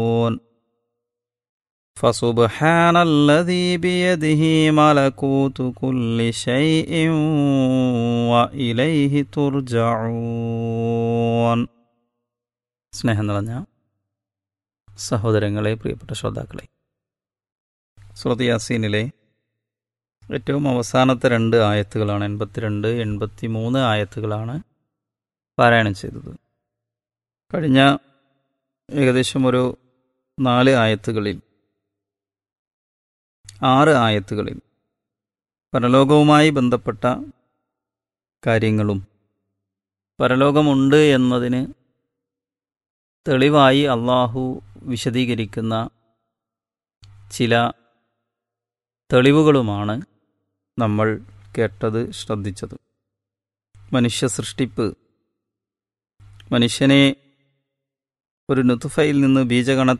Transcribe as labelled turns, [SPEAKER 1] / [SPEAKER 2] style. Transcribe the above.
[SPEAKER 1] فسبحان الذي بيده ملكوت كل شيء وإليه ترجعون സ്നേഹം നിറഞ്ഞ സഹോദരങ്ങളെ പ്രിയപ്പെട്ട ശ്രോതാക്കളെ സുറത്ത് യാസീനിലെ ഏറ്റവും അവസാനത്തെ രണ്ട് ആയത്തുകളാണ് എൺപത്തിരണ്ട് എൺപത്തി മൂന്ന് ആയത്തുകളാണ് പാരായണം ചെയ്തത് കഴിഞ്ഞ ഏകദേശം ഒരു നാല് ആയത്തുകളിൽ ആറ് ആയത്തുകളിൽ പരലോകവുമായി ബന്ധപ്പെട്ട കാര്യങ്ങളും പരലോകമുണ്ട് എന്നതിന് തെളിവായി അള്ളാഹു വിശദീകരിക്കുന്ന ചില തെളിവുകളുമാണ് നമ്മൾ കേട്ടത് ശ്രദ്ധിച്ചത് മനുഷ്യ സൃഷ്ടിപ്പ് മനുഷ്യനെ ഒരു നുത്തുഫയിൽ നിന്ന് ബീജഗണ